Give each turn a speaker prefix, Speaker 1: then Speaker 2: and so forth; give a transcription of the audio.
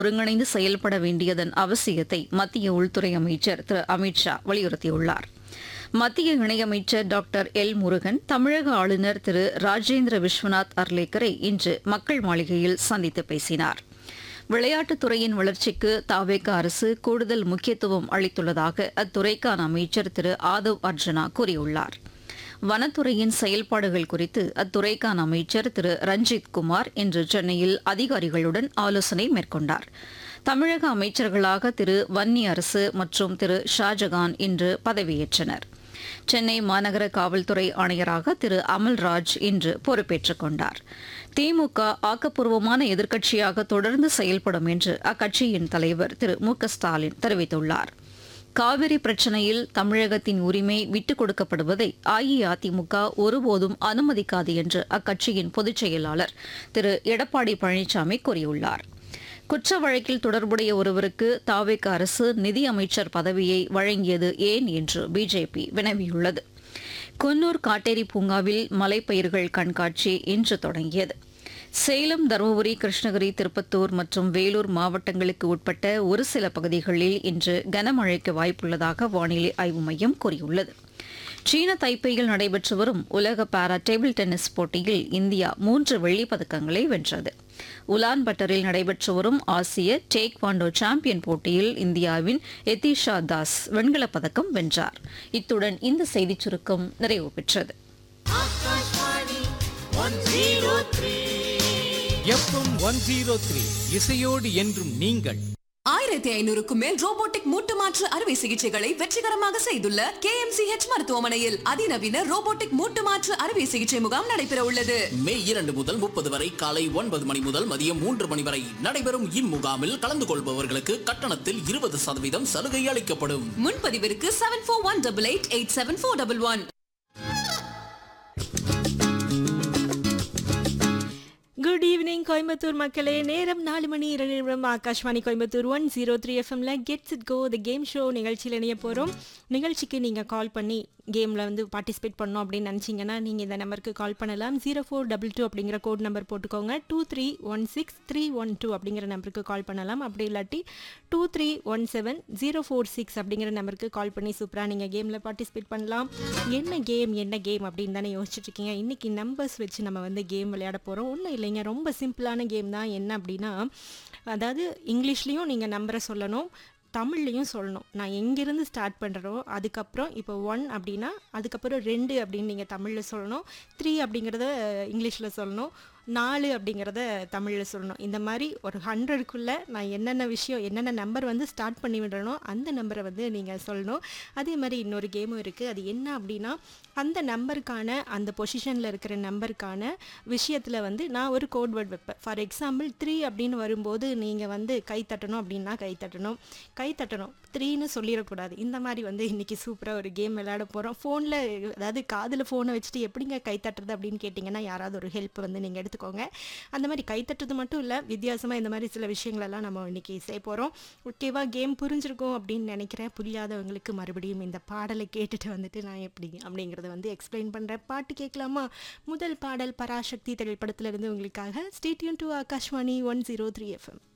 Speaker 1: ஒருங்கிணைந்து செயல்பட வேண்டியதன் அவசியத்தை மத்திய உள்துறை அமைச்சர் திரு அமித்ஷா வலியுறுத்தியுள்ளார் மத்திய இணையமைச்சர் டாக்டர் எல் முருகன் தமிழக ஆளுநர் திரு ராஜேந்திர விஸ்வநாத் அர்லேக்கரை இன்று மக்கள் மாளிகையில் சந்தித்து பேசினார் விளையாட்டுத் துறையின் வளர்ச்சிக்கு தாவேக அரசு கூடுதல் முக்கியத்துவம் அளித்துள்ளதாக அத்துறைக்கான அமைச்சர் திரு ஆதவ் அர்ஜுனா கூறியுள்ளார் வனத்துறையின் செயல்பாடுகள் குறித்து அத்துறைக்கான அமைச்சர் திரு ரஞ்சித் குமார் இன்று சென்னையில் அதிகாரிகளுடன் ஆலோசனை மேற்கொண்டார் தமிழக அமைச்சர்களாக திரு வன்னி அரசு மற்றும் திரு ஷாஜகான் இன்று பதவியேற்றனர் சென்னை மாநகர காவல்துறை ஆணையராக திரு அமல்ராஜ் இன்று பொறுப்பேற்றுக் கொண்டார் திமுக ஆக்கப்பூர்வமான எதிர்க்கட்சியாக தொடர்ந்து செயல்படும் என்று அக்கட்சியின் தலைவர் திரு மு க ஸ்டாலின் தெரிவித்துள்ளார் காவிரி பிரச்சினையில் தமிழகத்தின் உரிமை விட்டுக் கொடுக்கப்படுவதை அஇஅதிமுக ஒருபோதும் அனுமதிக்காது என்று அக்கட்சியின் பொதுச் செயலாளர் திரு எடப்பாடி பழனிசாமி கூறியுள்ளார் குற்ற வழக்கில் தொடர்புடைய ஒருவருக்கு தாவேக அரசு நிதி அமைச்சர் பதவியை வழங்கியது ஏன் என்று பிஜேபி வினவியுள்ளது குன்னூர் காட்டேரி பூங்காவில் மலைப்பயிர்கள் கண்காட்சி இன்று தொடங்கியது சேலம் தருமபுரி கிருஷ்ணகிரி திருப்பத்தூர் மற்றும் வேலூர் மாவட்டங்களுக்கு உட்பட்ட ஒரு சில பகுதிகளில் இன்று கனமழைக்கு வாய்ப்புள்ளதாக வானிலை ஆய்வு மையம் கூறியுள்ளது சீன தைப்பேயில் நடைபெற்று வரும் உலக பாரா டேபிள் டென்னிஸ் போட்டியில் இந்தியா மூன்று வெள்ளிப் பதக்கங்களை வென்றது உலான் பட்டரில் நடைபெற்று வரும் ஆசிய டேக் வாண்டோ சாம்பியன் போட்டியில் இந்தியாவின் எதிஷா தாஸ் வெண்கலப் பதக்கம் வென்றார் இத்துடன் இந்த செய்திச் சுருக்கம் நிறைவு பெற்றது
Speaker 2: எஃப்எம் ஒன் ஜீரோ த்ரீ இசையோடு என்றும் நீங்கள்
Speaker 3: ஆயிரத்தி ஐநூறுக்கும் மேல் ரோபோட்டிக் மூட்டு மாற்று அறுவை சிகிச்சைகளை வெற்றிகரமாக செய்துள்ள கே மருத்துவமனையில் அதிநவீன ரோபோட்டிக் மூட்டு மாற்று அறுவை சிகிச்சை முகாம் நடைபெற உள்ளது
Speaker 4: மே இரண்டு முதல் முப்பது வரை காலை ஒன்பது மணி முதல் மதியம் மூன்று மணி வரை நடைபெறும் இம்முகாமில் கலந்து கொள்பவர்களுக்கு கட்டணத்தில் இருபது சதவீதம் சலுகை அளிக்கப்படும்
Speaker 3: முன்பதிவிற்கு seven four one double eight eight seven four double one
Speaker 5: good evening Coimbatore மக்களே நேரம் நாலு மணி இரண்டு நிமிடம் Akashvani Coimbatore one zero three எஃப்எம்ல gets it go the game show நிகழ்ச்சியில் இணைய போகிறோம் நிகழ்ச்சிக்கு நீங்கள் கால் பண்ணி கேமில் வந்து பார்ட்டிசிபேட் பண்ணோம் அப்படின்னு நினச்சிங்கன்னா நீங்கள் இந்த நம்பருக்கு கால் பண்ணலாம் ஜீரோ ஃபோர் டபுள் டூ அப்படிங்கிற கோட் நம்பர் போட்டுக்கோங்க two three one six three one two அப்படிங்கிற நம்பருக்கு கால் பண்ணலாம் அப்படி இல்லாட்டி two three one seven zero four six அப்படிங்கிற நம்பருக்கு கால் பண்ணி சூப்பராக நீங்கள் கேமில் பார்ட்டிசிபேட் பண்ணலாம் என்ன கேம் என்ன கேம் அப்படின்னு தானே யோசிச்சுட்டு இருக்கீங்க இன்றைக்கி நம்பர்ஸ் வச்சு நம்ம வந்து கேம் விளையாட போகிறோம் ஒன்றும் இல்லைங்க ரொம்ப சிம்பிளான கேம் தான் என்ன அப்படின்னா அதாவது இங்கிலீஷ்லேயும் நீங்கள் நம்பரை சொல்லணும் தமிழ்லையும் சொல்லணும் நான் எங்கேருந்து ஸ்டார்ட் பண்ணுறோ அதுக்கப்புறம் இப்போ ஒன் அப்படின்னா அதுக்கப்புறம் ரெண்டு அப்படின்னு நீங்கள் தமிழில் சொல்லணும் த்ரீ அப்படிங்கிறத இங்கிலீஷில் சொல்லணும் நாலு அப்படிங்கிறத தமிழில் சொல்லணும் இந்த மாதிரி ஒரு ஹண்ட்ரடுக்குள்ளே நான் என்னென்ன விஷயம் என்னென்ன நம்பர் வந்து ஸ்டார்ட் பண்ணி விடுறனோ அந்த நம்பரை வந்து நீங்கள் சொல்லணும் அதே மாதிரி இன்னொரு கேமும் இருக்குது அது என்ன அப்படின்னா அந்த நம்பருக்கான அந்த பொசிஷனில் இருக்கிற நம்பருக்கான விஷயத்தில் வந்து நான் ஒரு கோட் வேர்ட் வைப்பேன் ஃபார் எக்ஸாம்பிள் த்ரீ அப்படின்னு வரும்போது நீங்கள் வந்து கை தட்டணும் அப்படின்னா கை தட்டணும் கை தட்டணும் த்ரீன்னு சொல்லிடக்கூடாது இந்த மாதிரி வந்து இன்றைக்கி சூப்பராக ஒரு கேம் விளையாட போகிறோம் ஃபோனில் அதாவது காதில் ஃபோனை வச்சுட்டு எப்படிங்க கை தட்டுறது அப்படின்னு கேட்டிங்கன்னா யாராவது ஒரு ஹெல்ப் வந்து நீங்கள் எடுத்துக்கோங்க அந்த மாதிரி கை தட்டுறது மட்டும் இல்லை வித்தியாசமாக இந்த மாதிரி சில விஷயங்களெல்லாம் நம்ம இன்றைக்கி செய்ய போகிறோம் ஓகேவா கேம் புரிஞ்சிருக்கும் அப்படின்னு நினைக்கிறேன் புரியாதவங்களுக்கு மறுபடியும் இந்த பாடலை கேட்டுட்டு வந்துட்டு நான் எப்படி அப்படிங்கிறத வந்து எக்ஸ்பிளைன் பண்ணுறேன் பாட்டு கேட்கலாமா முதல் பாடல் பராசக்தி திரைப்படத்திலிருந்து உங்களுக்காக stay tuned to Akashvani one zero three FM